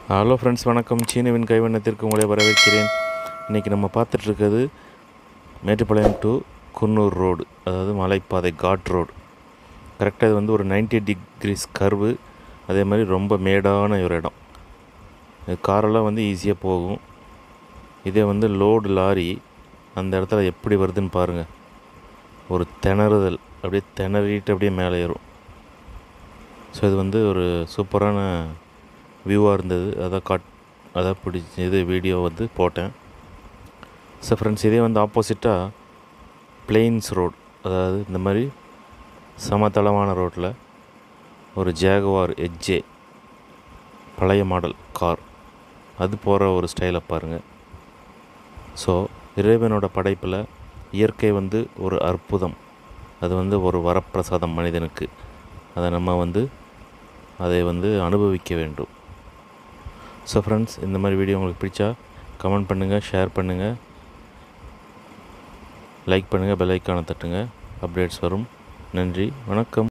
hello friends வணக்கம் சீனவின் கைவண்ணத்திற்கு உங்களை வரவேற்கிறேன் இன்றைக்கி நம்ம பார்த்துட்ருக்கிறது மேட்டுப்பாளையம் டு குன்னூர் ரோடு அதாவது மலைப்பாதை காட் ரோடு கரெக்டாக இது வந்து ஒரு 90 டிகிரிஸ் கர்வு அதே மாதிரி ரொம்ப மேடான ஒரு இடம் இது காரெல்லாம் வந்து ஈஸியாக போகும் இதே வந்து லோடு லாரி அந்த இடத்துல எப்படி வருதுன்னு பாருங்கள் ஒரு திணறுதல் அப்படியே திணறிட்டு அப்படியே மேலே ஏறும் ஸோ இது வந்து ஒரு சூப்பரான வியூவாக இருந்தது அதான் காட் அதான் பிடிச்சி இது வீடியோ வந்து போட்டேன் ஸோ ஃப்ரெண்ட்ஸ் இதே வந்து ஆப்போசிட்டாக பிளெயின்ஸ் ரோடு அதாவது இந்த மாதிரி சமதளமான ரோட்டில் ஒரு ஜேகுவார் எட்ஜே பழைய மாடல் கார் அது போகிற ஒரு ஸ்டைலை பாருங்கள் ஸோ இறைவனோட படைப்பில் இயற்கை வந்து ஒரு அற்புதம் அது வந்து ஒரு வரப்பிரசாதம் மனிதனுக்கு அதை நம்ம வந்து அதை வந்து அனுபவிக்க வேண்டும் ஸோ ஃப்ரெண்ட்ஸ் இந்த மாதிரி வீடியோ உங்களுக்கு பிடிச்சா கமெண்ட் பண்ணுங்கள் ஷேர் பண்ணுங்கள் லைக் பண்ணுங்கள் பெல் ஐக்கானை தட்டுங்க அப்டேட்ஸ் வரும் நன்றி வணக்கம்